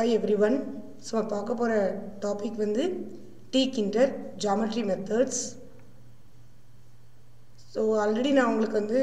hi every one so பார்க்க போகிற topic வந்து Tkinter geometry methods so already நான் உங்களுக்கு வந்து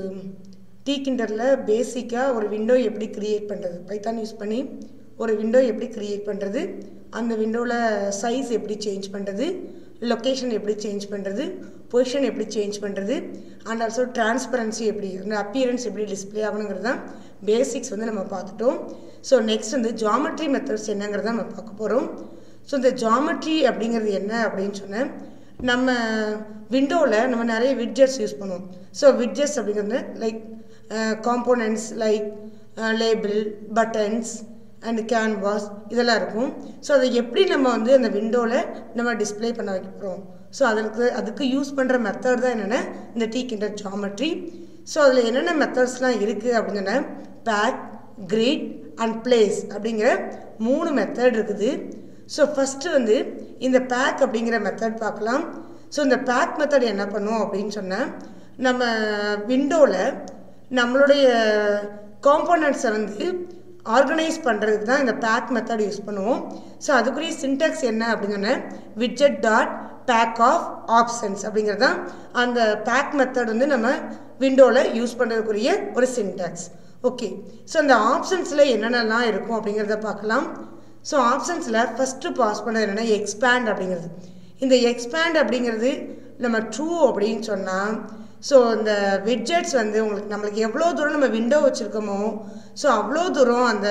டீ கிண்டரில் பேசிக்காக ஒரு விண்டோ எப்படி க்ரியேட் பண்ணுறது பைத்தான் யூஸ் பண்ணி ஒரு விண்டோ எப்படி க்ரியேட் பண்ணுறது அந்த விண்டோவில் சைஸ் எப்படி சேஞ்ச் பண்ணுறது லொக்கேஷன் எப்படி சேஞ்ச் பண்ணுறது பொசிஷன் எப்படி சேஞ்ச் பண்ணுறது அண்ட் ஆல்சோ டிரான்ஸ்பரன்சி எப்படி அந்த அப்பியரன்ஸ் எப்படி டிஸ்பிளே ஆகணுங்கிறது தான் பேசிக்ஸ் வந்து நம்ம பார்த்துட்டோம் ஸோ நெக்ஸ்ட் வந்து ஜாமெட்ரி மெத்தட்ஸ் என்னங்கிறத நம்ம பார்க்க போகிறோம் ஸோ இந்த ஜாமெட்ரி அப்படிங்கிறது என்ன அப்படின்னு சொன்னேன் நம்ம விண்டோவில் நம்ம நிறைய விட்ஜெட்ஸ் யூஸ் பண்ணுவோம் ஸோ விட்ஜெட்ஸ் அப்படிங்கிறது like components like label buttons and canvas இதெல்லாம் இருக்கும் ஸோ அதை எப்படி நம்ம வந்து அந்த விண்டோவில் நம்ம டிஸ்பிளே பண்ண வைக்க போகிறோம் ஸோ அதுக்கு அதுக்கு யூஸ் பண்ணுற மெத்தட் தான் என்னென்ன இந்த டீ கிண்டர் ஜாமெட்ரி ஸோ அதில் என்னென்ன மெத்தட்ஸ்லாம் இருக்குது அப்படின்னு சொன்னால் பேக் கிரிட் அண்ட் பிளேஸ் அப்படிங்கிற மூணு மெத்தட் இருக்குது ஸோ ஃபஸ்ட்டு வந்து இந்த பேக் அப்படிங்கிற மெத்தட் பார்க்கலாம் ஸோ இந்த பேக் மெத்தட் என்ன பண்ணும் அப்படின்னு சொன்னால் நம்ம விண்டோவில் நம்மளுடைய காம்போனண்ட்ஸை வந்து ஆர்கனைஸ் பண்ணுறதுக்கு தான் இந்த பேக் மெத்தட் யூஸ் பண்ணுவோம் ஸோ அதுக்குரிய சின்டெக்ஸ் என்ன அப்படின்னு சொன்னால் widget dot pack of options அப்படிங்கிறது தான் அந்த பேக் மெத்தட் வந்து நம்ம விண்டோவில் யூஸ் பண்ணுறதுக்குரிய ஒரு சின்டெக்ஸ் ஓகே ஸோ அந்த ஆப்ஷன்ஸில் என்னென்னலாம் இருக்கும் அப்படிங்கிறத பார்க்கலாம் ஸோ ஆப்ஷன்ஸில் ஃபஸ்ட்டு பாஸ் பண்ணது என்னென்னா எக்ஸ்பேண்ட் அப்படிங்கிறது இந்த எக்ஸ்பேண்ட் அப்படிங்கிறது நம்ம ட்ரூ அப்படின்னு சொன்னால் ஸோ இந்த விட்ஜெட்ஸ் வந்து உங்களுக்கு நம்மளுக்கு எவ்வளோ தூரம் நம்ம விண்டோ வச்சுருக்கோமோ ஸோ அவ்வளோ தூரம் அந்த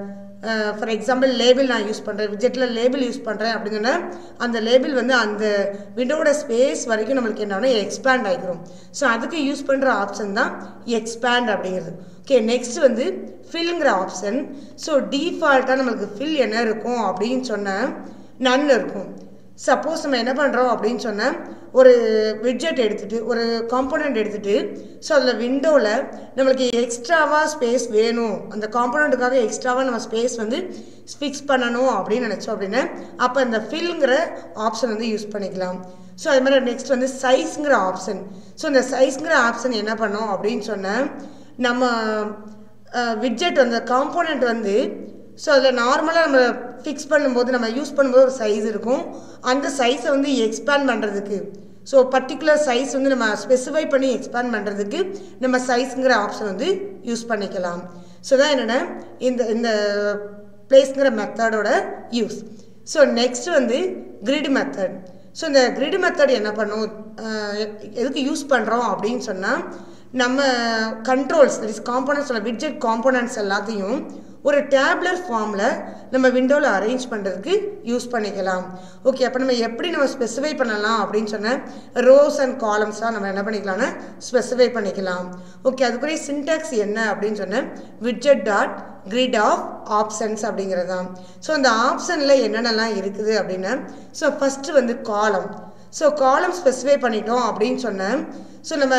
ஃபார் எக்ஸாம்பிள் லேபிள் நான் யூஸ் பண்ணுறேன் விட்ஜெட்டில் லேபிள் யூஸ் பண்ணுறேன் அப்படின்னு சொன்னால் அந்த லேபிள் வந்து அந்த விண்டோவோட ஸ்பேஸ் வரைக்கும் நம்மளுக்கு என்ன எக்ஸ்பேண்ட் ஆகிக்கிறோம் ஸோ அதுக்கு யூஸ் பண்ணுற ஆப்ஷன் தான் எக்ஸ்பேண்ட் அப்படிங்கிறது ஓகே நெக்ஸ்ட் வந்து ஃபில்ங்கிற ஆப்ஷன் ஸோ டீஃபால்ட்டாக நம்மளுக்கு ஃபில் என்ன இருக்கும் அப்படின்னு சொன்னால் நன் இருக்கும் சப்போஸ் நம்ம என்ன பண்ணுறோம் அப்படின்னு சொன்னால் ஒரு விட்ஜெட் எடுத்துகிட்டு ஒரு காம்போனண்ட் எடுத்துகிட்டு ஸோ அதில் விண்டோவில் நம்மளுக்கு எக்ஸ்ட்ராவாக ஸ்பேஸ் வேணும் அந்த காம்போனண்ட்டுக்காக எக்ஸ்ட்ராவாக நம்ம ஸ்பேஸ் வந்து ஃபிக்ஸ் பண்ணணும் அப்படின்னு நினச்சோம் அப்படின்னா அப்போ இந்த ஃபில்ங்கிற ஆப்ஷன் வந்து யூஸ் பண்ணிக்கலாம் ஸோ அது மாதிரி நெக்ஸ்ட் வந்து சைஸ்ங்கிற ஆப்ஷன் ஸோ இந்த சைஸ்ங்கிற ஆப்ஷன் என்ன பண்ணோம் அப்படின்னு சொன்னால் நம்ம விட்ஜெட் அந்த காம்போனண்ட் வந்து ஸோ அதில் நார்மலாக நம்ம ஃபிக்ஸ் பண்ணும்போது நம்ம யூஸ் பண்ணும்போது ஒரு சைஸ் இருக்கும் அந்த சைஸை வந்து எக்ஸ்பேண்ட் பண்ணுறதுக்கு ஸோ பர்டிகுலர் சைஸ் வந்து நம்ம ஸ்பெசிஃபை பண்ணி எக்ஸ்பேண்ட் பண்ணுறதுக்கு நம்ம சைஸுங்கிற ஆப்ஷன் வந்து யூஸ் பண்ணிக்கலாம் ஸோ தான் என்னென்னா இந்த இந்த பிளேஸ்ங்கிற மெத்தடோட யூஸ் ஸோ நெக்ஸ்ட் வந்து கிரிட் மெத்தட் ஸோ இந்த கிரிட் மெத்தட் என்ன பண்ணும் எதுக்கு யூஸ் பண்ணுறோம் அப்படின்னு சொன்னால் நம்ம controls that is components widget components எல்லாத்தையும் ஒரு டேப்லர் ஃபார்மில் நம்ம விண்டோவில் அரேஞ்ச் பண்ணுறதுக்கு யூஸ் பண்ணிக்கலாம் ஓகே அப்போ நம்ம எப்படி நம்ம ஸ்பெசிஃபை பண்ணலாம் அப்படின்னு சொன்னால் ரோஸ் அண்ட் காலம்ஸாக நம்ம என்ன பண்ணிக்கலாம்னா ஸ்பெசிஃபை பண்ணிக்கலாம் ஓகே அதுக்குரிய சின்டாக்ஸ் என்ன அப்படின்னு சொன்னால் widget dot grid of options அப்படிங்கிறது தான் ஸோ அந்த ஆப்ஷனில் என்னென்னலாம் இருக்குது அப்படின்னா ஸோ ஃபஸ்ட்டு வந்து காலம் ஸோ காலம் ஸ்பெசிஃபை பண்ணிட்டோம் அப்படின்னு சொன்னேன் ஸோ நம்ம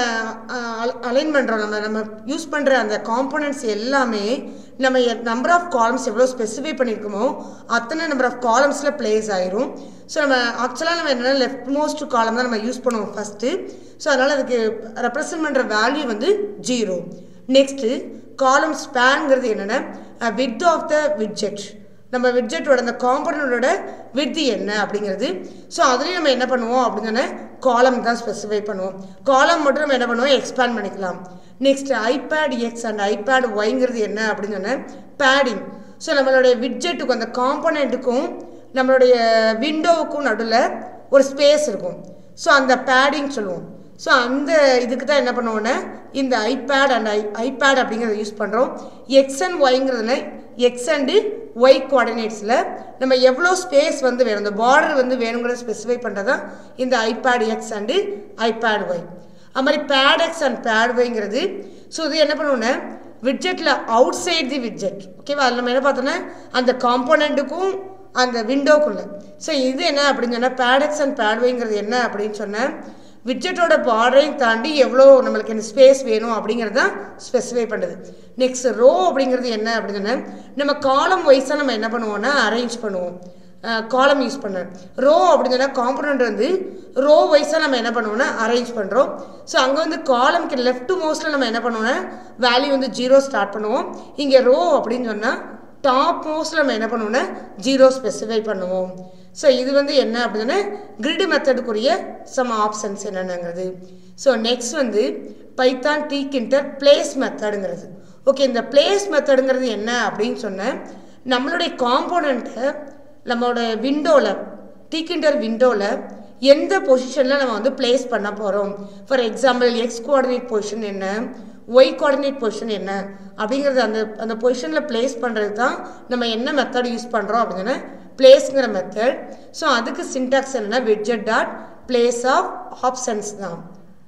அலைன் பண்ணுறோம் நம்ம நம்ம யூஸ் பண்ணுற அந்த காம்போனன்ட்ஸ் எல்லாமே நம்ம நம்பர் ஆஃப் காலம்ஸ் எவ்வளோ ஸ்பெசிஃபை பண்ணியிருக்கோமோ அத்தனை நம்பர் ஆஃப் காலம்ஸில் பிளேஸ் ஆயிரும் ஸோ நம்ம ஆக்சுவலாக நம்ம என்னென்னா லெஃப்ட் மோஸ்ட் காலம் தான் நம்ம யூஸ் பண்ணுவோம் ஃபஸ்ட்டு ஸோ அதனால் அதுக்கு ரெப்ரசன்ட் பண்ணுற வேல்யூ வந்து ஜீரோ நெக்ஸ்ட்டு காலம் ஸ்பேனுங்கிறது என்னென்னா வித் ஆஃப் த விட்ஜெட் நம்ம விட்ஜெட்டோட அந்த காம்பனண்டோட வித்து என்ன அப்படிங்கிறது ஸோ அதுலேயும் நம்ம என்ன பண்ணுவோம் அப்படின்னு சொன்னால் காலம் தான் ஸ்பெசிஃபை பண்ணுவோம் காலம் மட்டும் நம்ம என்ன பண்ணுவோம் எக்ஸ்பேண்ட் பண்ணிக்கலாம் next ipad x and ipad ஒய்ங்கிறது என்ன அப்படின்னு சொன்னால் பேடிங் ஸோ நம்மளுடைய விட்ஜெட்டுக்கும் அந்த காம்பனண்ட்டுக்கும் நம்மளுடைய விண்டோவுக்கும் நடுவில் ஒரு ஸ்பேஸ் இருக்கும் ஸோ அந்த பேடிங் சொல்லுவோம் ஸோ அந்த இதுக்கு தான் என்ன பண்ணுவோன்னா இந்த ஐபேட் அண்ட் ஐ ஐபேட் அப்படிங்கிறத யூஸ் பண்ணுறோம் எக்ஸ் அண்ட் ஒய்ங்கிறதுல எக்ஸ் அண்டு ஒய் கோஆர்டினேட்ஸில் நம்ம எவ்வளோ ஸ்பேஸ் வந்து வேணும் இந்த பார்டர் வந்து வேணுங்கிறத ஸ்பெசிஃபை பண்ணுறது தான் இந்த ipad x and ipad y அது மாதிரி பேட் எக்ஸ் அண்ட் பேட் ஒய்ங்கிறது ஸோ இது என்ன பண்ணுவோன்னா விட்ஜெட்டில் அவுட் சைட் தி விட்ஜெட் ஓகேவா அதில் நம்ம என்ன பார்த்தோன்னா அந்த காம்போனண்ட்டுக்கும் அந்த விண்டோக்குள்ளே ஸோ இது என்ன அப்படின்னு சொன்னால் பேடெக்ஸ் அண்ட் பேட்வைங்கிறது என்ன அப்படின்னு சொன்னால் விட்ஜெட்டோட பார்டரையும் தாண்டி எவ்வளோ நம்மளுக்கு என்ன ஸ்பேஸ் வேணும் அப்படிங்கிறது தான் ஸ்பெசிஃபை பண்ணுது நெக்ஸ்ட் ரோ அப்படிங்கிறது என்ன அப்படின்னு சொன்னால் நம்ம காலம் வைஸாக நம்ம என்ன பண்ணுவோம்னா அரேஞ்ச் பண்ணுவோம் காலம் யூஸ் பண்ண ரோ அப்படின்னு சொன்னால் காம்பனண்ட் வந்து ரோ வைஸாக நம்ம என்ன பண்ணுவோம்னா அரேஞ்ச் பண்ணுறோம் ஸோ அங்கே வந்து காலம்க்கு லெஃப்ட் மோஸ்ட்டில் நம்ம என்ன பண்ணுவோம்னா வேல்யூ வந்து ஜீரோ ஸ்டார்ட் பண்ணுவோம் இங்கே ரோ அப்படின்னு சொன்னால் டாப் மோஸ்ட் நம்ம என்ன பண்ணுவோம்னா ஜீரோ ஸ்பெசிஃபை பண்ணுவோம் ஸோ இது வந்து என்ன அப்படின்னா கிரிட் மெத்தடுக்குரிய சம் ஆப்ஷன்ஸ் என்னென்னங்கிறது ஸோ நெக்ஸ்ட் வந்து பைத்தான் டீக்கின்டர் பிளேஸ் மெத்தடுங்கிறது ஓகே இந்த பிளேஸ் மெத்தடுங்கிறது என்ன அப்படின்னு சொன்னேன் நம்மளுடைய காம்போனண்ட்டை நம்மளோட விண்டோவில் டீக்கிண்டர் விண்டோவில் எந்த பொசிஷனில் நம்ம வந்து பிளேஸ் பண்ண போகிறோம் for example x coordinate position என்ன ஒய் கோஆர்டினேட் பொசிஷன் என்ன அப்படிங்கிறது அந்த அந்த பொசிஷனில் பிளேஸ் பண்ணுறது தான் நம்ம என்ன மெத்தட் யூஸ் பண்ணுறோம் அப்படின்னா பிளேஸ்ங்கிற மெத்தட் ஸோ அதுக்கு சின்டாக்ஸ் என்னன்னா widget dot place of options தான்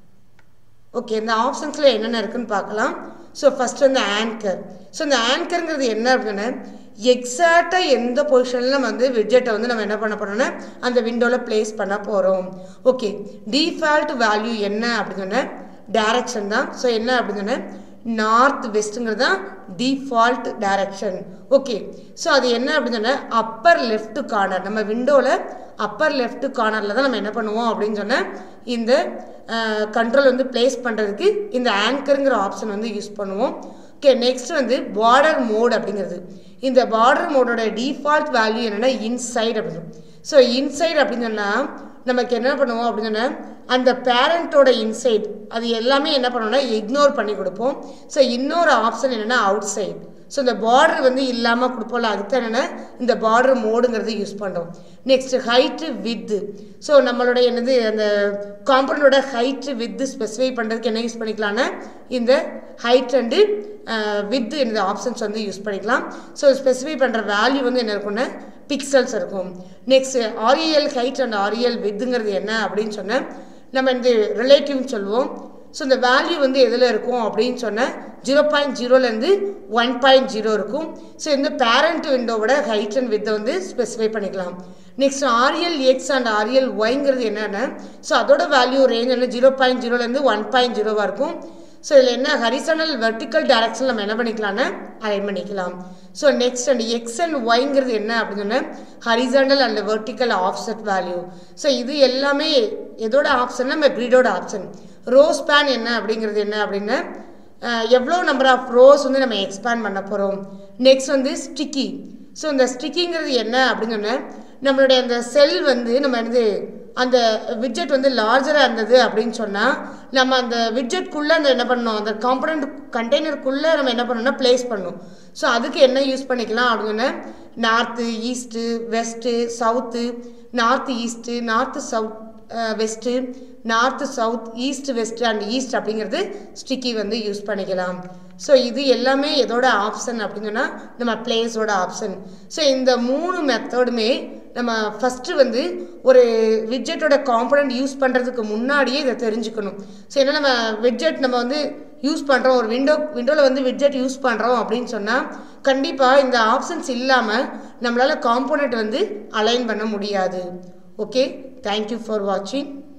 ஓகே இந்த ஆப்ஷன்ஸில் என்னென்ன இருக்குன்னு பார்க்கலாம் ஸோ ஃபஸ்ட் வந்து ஆங்கர் ஸோ இந்த ஆங்கருங்கிறது என்ன அப்படின்னா எக்ஸாக்டாக எந்த பொசிஷனில் நம்ம வந்து விட்ஜெட்டை வந்து நம்ம என்ன பண்ண போறோம்னா அந்த விண்டோவில் ப்ளேஸ் பண்ண போகிறோம் ஓகே டிஃபால்ட் வேல்யூ என்ன அப்படின்னு டைரக்ஷன் தான் ஸோ என்ன அப்படின்னு நார்த் வெஸ்ட்டுங்கிறது தான் டிஃபால்ட் டைரக்ஷன் ஓகே ஸோ அது என்ன அப்படின்னு அப்பர் லெஃப்ட் கார்னர் நம்ம விண்டோவில் அப்பர் லெஃப்ட் கார்னரில் தான் நம்ம என்ன பண்ணுவோம் அப்படின்னு சொன்னால் இந்த கண்ட்ரோல் வந்து ப்ளேஸ் பண்ணுறதுக்கு இந்த ஆங்கருங்கிற ஆப்ஷன் வந்து யூஸ் பண்ணுவோம் ஓகே நெக்ஸ்ட் வந்து பார்டர் மோட் அப்படிங்கிறது இந்த பார்டர் மோடோட டிஃபால்ட் வேல்யூ என்னென்னா இன்சைட் அப்படின்னு ஸோ இன்சைட் அப்படின்னு சொன்னால் நமக்கு என்ன பண்ணுவோம் அப்படின்னு சொன்னால் அந்த பேரண்ட்டோட இன்சைட் அது எல்லாமே என்ன பண்ணோம்னா இக்னோர் பண்ணி கொடுப்போம் ஸோ இன்னொரு ஆப்ஷன் என்னென்னா அவுட் சைட் ஸோ இந்த பார்டர் வந்து இல்லாமல் கொடுப்போம்ல அதுக்கு என்னென்னா இந்த பார்டர் மோடுங்கிறது யூஸ் பண்ணுறோம் நெக்ஸ்ட் ஹைட்டு வித்து ஸோ நம்மளுடைய என்னது அந்த காம்பனோட ஹைட்டு வித்து ஸ்பெசிஃபை பண்ணுறதுக்கு என்ன யூஸ் பண்ணிக்கலாம்னா இந்த ஹைட் அண்டு வித்து இந்த ஆப்ஷன்ஸ் வந்து யூஸ் பண்ணிக்கலாம் ஸோ ஸ்பெசிஃபை பண்ணுற வேல்யூ வந்து என்ன இருக்கும்னா பிக்சல்ஸ் இருக்கும் next rel height and rel வித்துங்கிறது என்ன அப்படின்னு சொன்னால் நம்ம இந்த ரிலேட்டிவ்னு சொல்லுவோம் ஸோ இந்த வேல்யூ வந்து எதில் இருக்கும் அப்படின்னு சொன்னால் ஜீரோ பாயிண்ட் ஜீரோலேருந்து ஒன் பாயிண்ட் ஜீரோ இருக்கும் ஸோ இந்த பேரண்ட் விண்டோவோட ஹைட் அண்ட் வித்தை வந்து ஸ்பெசிஃபை பண்ணிக்கலாம் next rel x and rel ஒய்ங்கிறது என்னென்ன ஸோ அதோட வேல்யூ ரேஞ்ச் என்ன ஜீரோ பாயிண்ட் ஜீரோலேருந்து ஒன் பாயிண்ட் ஜீரோவாக இருக்கும் ஸோ இதில் என்ன ஹரிசனல் வெர்டிக்கல் டைரக்ஷன் நம்ம என்ன பண்ணிக்கலாம்னா அலைன் பண்ணிக்கலாம் so next and x and ஒய்ங்கிறது என்ன அப்படின்னு சொன்னால் horizontal and vertical offset value so இது எல்லாமே எதோட ஆப்ஷன் நம்ம கிரிடோட ஆப்ஷன் ரோ ஸ்பேன் என்ன அப்படிங்கிறது என்ன அப்படின்னா எவ்வளோ நம்பர் ஆஃப் ரோஸ் வந்து நம்ம எக்ஸ்பேண்ட் பண்ண போகிறோம் நெக்ஸ்ட் வந்து ஸ்டிக்கி ஸோ இந்த ஸ்டிக்கிங்கிறது என்ன அப்படின்னு சொன்னால் நம்மளுடைய அந்த செல் வந்து நம்ம வந்து அந்த விட்ஜெட் வந்து லார்ஜராக இருந்தது அப்படின்னு சொன்னால் நம்ம அந்த விட்ஜெட்குள்ளே அந்த என்ன பண்ணணும் அந்த காம்பனண்ட் கண்டெய்னருக்குள்ளே நம்ம என்ன பண்ணணும்னா ப்ளேஸ் பண்ணணும் ஸோ அதுக்கு என்ன யூஸ் பண்ணிக்கலாம் அப்படின்னு north east west south north east north south west north south east west and east அப்படிங்கிறது ஸ்டிக்கி வந்து யூஸ் பண்ணிக்கலாம் ஸோ இது எல்லாமே எதோட ஆப்ஷன் அப்படின்னு சொன்னால் நம்ம பிளேஸோட ஆப்ஷன் ஸோ இந்த மூணு மெத்தடுமே நம்ம ஃபஸ்ட்டு வந்து ஒரு விட்ஜெட்டோட காம்பனண்ட் யூஸ் பண்ணுறதுக்கு முன்னாடியே இதை தெரிஞ்சுக்கணும் ஸோ ஏன்னா நம்ம விட்ஜெட் நம்ம வந்து யூஸ் பண்ணுறோம் ஒரு விண்டோ விண்டோவில் வந்து விட்ஜெட் யூஸ் பண்ணுறோம் அப்படின்னு சொன்னால் கண்டிப்பாக இந்த ஆப்ஷன்ஸ் இல்லாமல் நம்மளால் காம்போனண்ட் வந்து அலைன் பண்ண முடியாது ஓகே தேங்க்யூ ஃபார் வாட்சிங்